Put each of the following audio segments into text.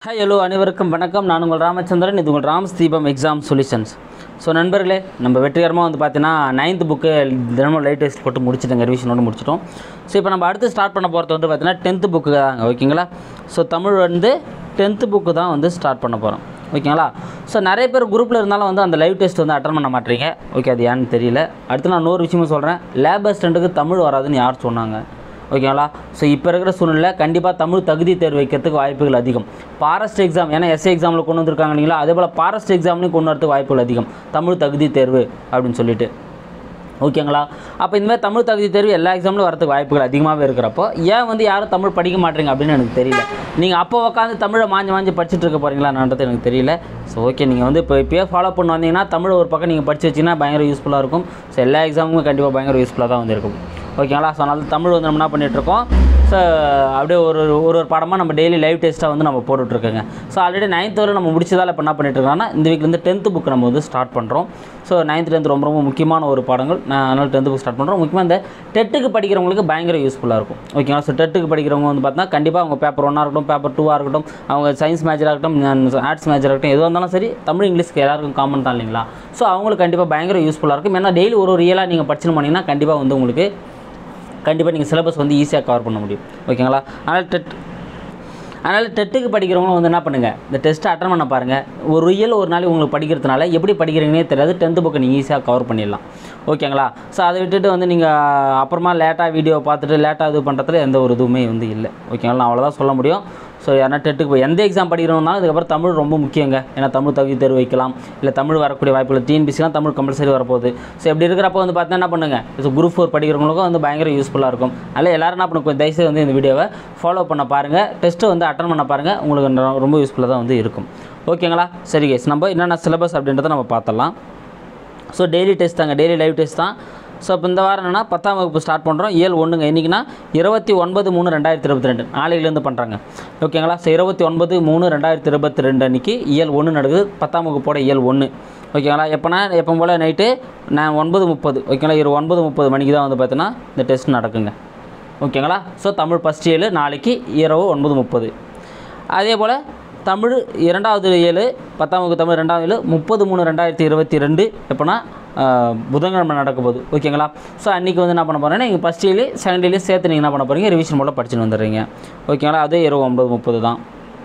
hi hello அனைவருக்கும் வணக்கம் நான் உங்கள் ராமச்சந்திரன் இது உங்கள் ராம்ஸ் தீபம் எக்ஸாம் சொல்யூஷன்ஸ் ஸோ நண்பர்களே நம்ம வெற்றிகரமாக வந்து பார்த்தீங்கன்னா நைன்த் புக்கு தினமும் லைட் டெஸ்ட் போட்டு முடிச்சிட்டோங்க ரிவிஷனோடு முடிச்சிட்டோம் ஸோ இப்போ நம்ம அடுத்து ஸ்டார்ட் பண்ண போகிறது வந்து பார்த்தீங்கன்னா டென்த்து புக்கு தாங்க ஓகேங்களா ஸோ தமிழ் வந்து டென்த்து புக்கு தான் வந்து ஸ்டார்ட் பண்ண போகிறோம் ஓகேங்களா ஸோ நிறைய பேர் குரூப்பில் இருந்தாலும் வந்து அந்த லைவ் டெஸ்ட் வந்து அட்டன் பண்ண மாட்டீங்க ஓகே அது ஏன்னு தெரியல அடுத்து நான் இன்னொரு விஷயமும் சொல்கிறேன் லேப் அசிஸ்டண்ட்டுக்கு தமிழ் வராதுன்னு யார் சொன்னாங்க ஓகேங்களா ஸோ இப்போ இருக்கிற சூழ்நிலை கண்டிப்பாக தமிழ் தகுதி தேர்வு வைக்கிறதுக்கு வாய்ப்புகள் அதிகம் பாரஸ்ட் எக்ஸாம் ஏன்னா எஸ்ஏ எக்ஸாமில் கொண்டு வந்திருக்காங்க இல்லைங்களா அதே போல் பாரஸ்ட் எக்ஸாம்லையும் கொண்டு வரதுக்கு வாய்ப்புகள் அதிகம் தமிழ் தகுதி தேர்வு அப்படின்னு சொல்லிட்டு ஓகேங்களா அப்போ இந்த மாதிரி தமிழ் தகுதி தேர்வு எல்லா எக்ஸாம்லையும் வரதுக்கு வாய்ப்புகள் அதிகமாகவே இருக்கிறப்போ ஏன் வந்து யாரும் தமிழ் படிக்க மாட்டீங்க அப்படின்னு எனக்கு தெரியல நீங்கள் அப்போ உட்காந்து தமிழை மாஞ்சி மாஞ்சி படிச்சுட்டு இருக்க போகிறீங்களான்றது எனக்கு தெரியல ஸோ ஓகே நீங்கள் வந்து இப்போ இப்போயே ஃபாலோ பண்ண வந்தீங்கன்னா தமிழ் ஒரு பக்கம் நீங்கள் படிச்சு வச்சிங்கன்னா பயங்கர யூஸ்ஃபுல்லாக இருக்கும் ஸோ எல்லா எக்ஸாமுக்கும் கண்டிப்பாக பயங்கர யூஸ்ஃபுல்லாக தான் வந்து இருக்கும் ஓகேங்களா ஸோ அதனால தமிழ் வந்து நம்ம என்ன பண்ணிகிட்ருக்கோம் ஸோ அப்படியே ஒரு ஒரு ஒரு ஒரு பாடமாக நம்ம டெய்லி லைவ் டெஸ்ட்டாக வந்து நம்ம போட்டுட்ருக்கோங்க ஸோ ஆல்ரெடி நைன்த் வரை நம்ம முடிச்சதால் இப்போ என்ன பண்ணிட்டு இருக்கோம்னா இந்த வீக்லேருந்து டென்த்து புக் நம்ம வந்து ஸ்டார்ட் பண்ணுறோம் ஸோ நைன்த் டென்த் ரொம்ப ரொம்ப முக்கியமான ஒரு பாடங்கள் நான் அதனால் டென்த்து புக் ஸ்டார்ட் பண்ணுறோம் முக்கியமாக இந்த டெட்டுக்கு படிக்கிறவங்களுக்கு பயங்கர யூஸ்ஃபுல்லாக இருக்கும் ஓகேங்களா ஸோ டெட்டுக்கு படிக்கிறவங்க வந்து பார்த்தா கண்டிப்பாக அவங்க பேப்பர் ஒன்னாக இருக்கட்டும் பேப்பர் டூவாக இருக்கட்டும் அவங்க சயின்ஸ் மேஜராக இருக்கட்டும் ஆர்ட்ஸ் மேஜராக இருக்கட்டும் எதுவாக இருந்தாலும் சரி தமிழ் இங்கிலீஷ்க்கு எல்லாருக்கும் காமன் தான் இல்லைங்களா ஸோ அவங்களுக்கு கண்டிப்பாக பயங்கர யூஸ்ஃபுல்லாக இருக்கும் ஏன்னா டெய்லி ஒரு ஒரு இயலாக நீங்கள் படிச்சுன்னு போனீங்கன்னா கண்டிப்பாக வந்து உங்களுக்கு கண்டிப்பாக நீங்கள் சிலபஸ் வந்து ஈஸியாக கவர் பண்ண முடியும் ஓகேங்களா அதனால் டெட் அதனால் டெட்டுக்கு படிக்கிறவங்க வந்து என்ன பண்ணுங்கள் இந்த டெஸ்ட்டை அட்டன் பண்ண பாருங்கள் ஒரு இயல் ஒரு நாளைக்கு உங்களுக்கு படிக்கிறதுனால எப்படி படிக்கிறீங்கன்னே தெரியாது டென்த்து புக்கை நீங்கள் ஈஸியாக கவர் பண்ணிடலாம் ஓகேங்களா ஸோ அதை விட்டுட்டு வந்து நீங்கள் அப்புறமா லேட்டாக வீடியோ பார்த்துட்டு லேட்டாக இது பண்ணுறதுல எந்த ஒரு இதுவுமே வந்து இல்லை ஓகேங்களா நான் அவ்வளோதான் சொல்ல முடியும் ஸோ யாரா டெட்டுக்கு போய் எந்த எக்ஸாம் படிக்கிறோம்னாலும் இதுக்கப்புறம் தமிழ் ரொம்ப முக்கியங்க ஏன்னா தமிழ் தகுதி தேர்வு வைக்கலாம் இல்லை தமிழ் வரக்கூடிய வாய்ப்புகள் டிஎன்பிசிலாம் தமிழ் கம்பல்சரி வரப்போகுது ஸோ இப்படி இருக்கிறப்ப வந்து பார்த்தீங்கன்னா என்ன பண்ணுங்க ஸோ குரூப் ஃபோர் படிக்கிறவங்களுக்கும் வந்து பயங்கர யூஸ்ஃபுல்லாக இருக்கும் அதில் எல்லாரும் என்ன பண்ணுங்க தயவுசெய்து வந்து இந்த வீடியோவை ஃபாலோ பண்ண பாருங்கள் டெஸ்ட்டு வந்து அட்டன் பண்ண பாருங்கள் உங்களுக்கு ந- ரொம்ப யூஸ்ஃபுல்லாக தான் வந்து இருக்கும் ஓகேங்களா சரி கேஸ் நம்ம என்னென்ன சிலபஸ் அப்படின்றத நம்ம பார்த்தலாம் ஸோ டெய்லி டெஸ்ட் தாங்க டெய்லி லைவ் டெஸ்ட் தான் ஸோ இப்போ இந்த வாரம் என்னன்னா பத்தாம் வகுப்பு ஸ்டார்ட் பண்ணுறோம் ஏழு ஒன்றுங்க இன்றைக்கினா இருபத்தி ஒன்பது மூணு ரெண்டாயிரத்தி இருபத்தி ரெண்டு நாளையிலேருந்து பண்ணுறாங்க ஓகேங்களா ஸோ இருபத்தி ஒன்பது மூணு ரெண்டாயிரத்தி இருபத்தி ரெண்டு அன்றைக்கி இயல் ஒன்று நடக்குது பத்தாம் வகுப்போட இயல் ஒன்று ஓகேங்களா எப்போனா எப்போ போல் நைட்டு நான் ஒன்பது முப்பது ஓகேங்களா இரு ஒன்பது முப்பது மணிக்கு தான் வந்து பார்த்தீங்கன்னா இந்த டெஸ்ட் நடக்குங்க ஓகேங்களா ஸோ தமிழ் ஃபஸ்ட் ஏழு நாளைக்கு இரவு ஒன்பது முப்பது அதே போல் தமிழ் இரண்டாவது ஏழு பத்தாம் வகுப்பு தமிழ் ரெண்டாவது ஏழு முப்பது மூணு ரெண்டாயிரத்தி இருபத்தி ரெண்டு எப்போனா ஆஹ், புதன்கிழமை நடக்க போகுது ஓகேங்களா ஸோ அன்றைக்கி வந்து என்ன பண்ண போகிறேன்னா நீங்கள் ஃபஸ்ட் இயர்லேயே செகண்ட் இயர்லேயே சேர்த்து நீங்கள் என்ன பண்ண போகிறீங்க ரிவிஷன் போல் படிச்சுட்டு வந்துடுறீங்க ஓகேங்களா அதே இரவு ஒன்பது முப்பது தான்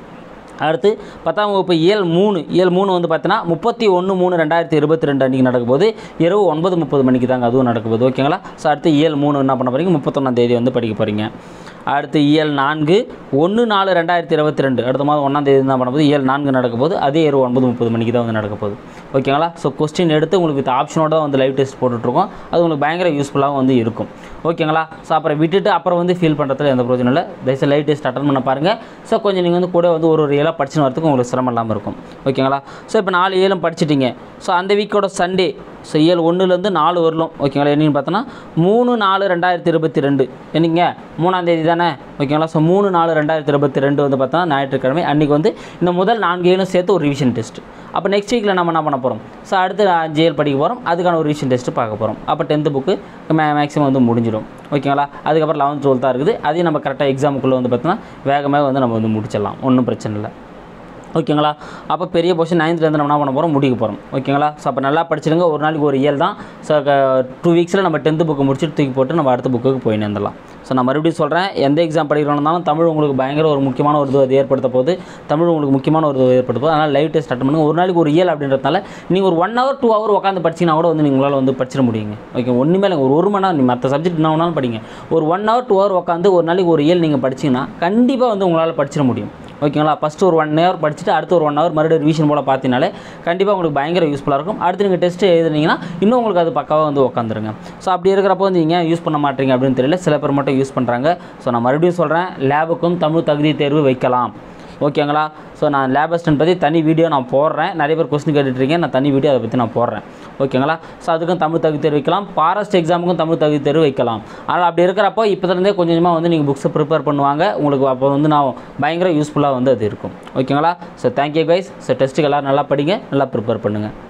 அடுத்து பத்தாம் வகுப்பு இயல் மூணு இயல் மூணு வந்து பார்த்தீங்கன்னா முப்பத்தி ஒன்று மூணு ரெண்டாயிரத்தி இருபத்தி ரெண்டு அன்றைக்கி நடக்க போது இரவு ஒன்பது முப்பது மணிக்கு தாங்க அதுவும் நடக்க போகுது ஓகேங்களா ஸோ அடுத்து இயல் மூணு என்ன பண்ண போகிறீங்க முப்பத்தொன்னாம் தேதி வந்து படிக்க போகிறீங்க அடுத்து இயல் நான்கு ஒன்று நாலு ரெண்டாயிரத்தி இருபத்தி ரெண்டு அடுத்த மாதம் ஒன்றாம் தேதி தான் பண்ண போது இயல் நான்கு நடக்க போது அதே இரவு ஒன்பது முப்பது மணிக்கு தான் வந்து நடக்க போகுது ஓகேங்களா ஸோ கொஸ்டின் எடுத்து உங்களுக்கு வித் ஆப்ஷனோட தான் வந்து லைவ் டெஸ்ட் போட்டுட்ருக்கோம் அது உங்களுக்கு பயங்கர யூஸ்ஃபுல்லாகவும் வந்து இருக்கும் ஓகேங்களா ஸோ அப்புறம் விட்டுட்டு அப்புறம் வந்து ஃபீல் பண்ணுறதுல எந்த பிரயோஜனம் இல்லை தயவுசெய்து லைவ் டெஸ்ட் அட்டன் பண்ண பாருங்கள் ஸோ கொஞ்சம் நீங்கள் வந்து கூட வந்து ஒரு ஒரு இயலாக படிச்சுன்னு வரதுக்கு உங்களுக்கு சிரமம் இல்லாமல் இருக்கும் ஓகேங்களா ஸோ இப்போ நாலு ஏழும் படிச்சிட்டிங்க ஸோ அந்த வீக்கோட சண்டே ஸோ ஏழு ஒன்றுலேருந்து நாலு வரலும் ஓகேங்களா என்னன்னு பார்த்தோன்னா மூணு நாலு ரெண்டாயிரத்தி இருபத்தி ரெண்டு என்னங்க மூணாம் தேதி தானே ஓகேங்களா ஸோ மூணு நாலு ரெண்டாயிரத்தி இருபத்தி ரெண்டு வந்து பார்த்தோன்னா ஞாயிற்றுக்கிழமை அன்றைக்கி வந்து இந்த முதல் நான்கு ஏழும் சேர்த்து ஒரு ரிவிஷன் டெஸ்ட் அப்போ நெக்ஸ்ட் வீக்கில் நம்ம என்ன பண்ண போகிறோம் ஸோ அடுத்து அஞ்சு ஏழு படிக்க போகிறோம் அதுக்கான ஒரு ரிவிஷன் டெஸ்ட்டு பார்க்க போகிறோம் அப்போ டென்த்து புக்கு மே மேக்ஸிமம் வந்து முடிஞ்சிடும் ஓகேங்களா அதுக்கப்புறம் லெவன்த் டுவெல்த்தாக இருக்குது அதையும் நம்ம கரெக்டாக எக்ஸாமுக்குள்ளே வந்து பார்த்தோன்னா வேகமாக வந்து நம்ம வந்து முடிச்சிடலாம் ஒன்றும் பிரச்சனை இல்லை ஓகேங்களா அப்போ பெரிய போர்ஷன் நைன்த்லேருந்து நம்ம என்ன பண்ண போகிறோம் முடிக்க போகிறோம் ஓகேங்களா ஸோ அப்போ நல்லா படிச்சிடுங்க ஒரு நாளைக்கு ஒரு இயல் தான் ஸோ டூ வீக்ஸில் நம்ம டென்த்து புக்கு முடிச்சுட்டு தூக்கி போட்டு நம்ம அடுத்த புக்குக்கு போய் வந்துடலாம் ஸோ நான் மறுபடியும் சொல்கிறேன் எந்த எக்ஸாம் படிக்கிறோம்னாலும் தமிழ் உங்களுக்கு பயங்கர ஒரு முக்கியமான ஒரு இது அது ஏற்படுத்த போகுது தமிழ் உங்களுக்கு முக்கியமான ஒரு இது ஏற்படுத்த போகுது அதனால் லைவ் டெஸ்ட் அட்டன் பண்ணுங்க ஒரு நாளைக்கு ஒரு இயல் அப்படின்றதுனால நீங்கள் ஒரு ஒன் ஹவர் டூ ஹவர் உட்காந்து படிச்சிங்கன்னா கூட வந்து உங்களால் வந்து படிச்சிட முடியுங்க ஓகே ஒன்றுமே இல்லை ஒரு ஒரு மணி நேரம் நீ மற்ற சப்ஜெக்ட் என்ன வேணாலும் படிங்க ஒரு ஒன் ஹவர் டூ ஹவர் உட்காந்து ஒரு நாளைக்கு ஒரு இயல் நீங்கள் படிச்சீங்கன்னா கண்டிப்பாக வந்து உங்களால் படிச்சிட முடியும் ஓகேங்களா ஃபஸ்ட்டு ஒரு ஒன் ஹவர் படிச்சுட்டு அடுத்து ஒரு ஒன் ஹவர் மறுபடியும் ரிவிஷன் போல் பார்த்தீங்கனாலே கண்டிப்பாக உங்களுக்கு பயங்கர யூஸ்ஃபுல்லாக இருக்கும் அடுத்து நீங்கள் டெஸ்ட் எழுதுனீங்கன்னா இன்னும் உங்களுக்கு அது பக்காவாக வந்து உட்காந்துருங்க ஸோ அப்படி இருக்கிறப்போ வந்து நீங்கள் யூஸ் பண்ண மாட்டீங்க அப்படின்னு தெரியல சில பேர் மட்டும் யூஸ் பண்ணுறாங்க ஸோ நான் மறுபடியும் சொல்கிறேன் லேபுக்கும் தமிழ் தகுதி தேர்வு வைக்கலாம் ஓகேங்களா ஸோ நான் லேப் அசிஸ்டன்ட் பற்றி தனி வீடியோ நான் போடுறேன் நிறைய பேர் கொஸ்டின் கேட்டுட்ருக்கீங்க நான் தனி வீடியோ அதை பற்றி நான் போடுறேன் ஓகேங்களா ஸோ அதுக்கும் தமிழ் தகுதி தேர்வு வைக்கலாம் ஃபாரஸ்ட் எக்ஸாமுக்கும் தமிழ் தகுதி தேர்வு வைக்கலாம் ஆனால் அப்படி இருக்கிறப்போ இப்போதுலேருந்தே கொஞ்சம் கொஞ்சமாக வந்து நீங்கள் புக்ஸை ப்ரிப்பேர் பண்ணுவாங்க உங்களுக்கு அப்போ வந்து நான் பயங்கர யூஸ்ஃபுல்லாக வந்து அது இருக்கும் ஓகேங்களா ஸோ தேங்க்யூ கைஸ் ஸோ டெஸ்ட்டுக்கு எல்லோரும் நல்லா படிங்க நல்லா ப்ரிப்பேர் பண்ணுங்கள்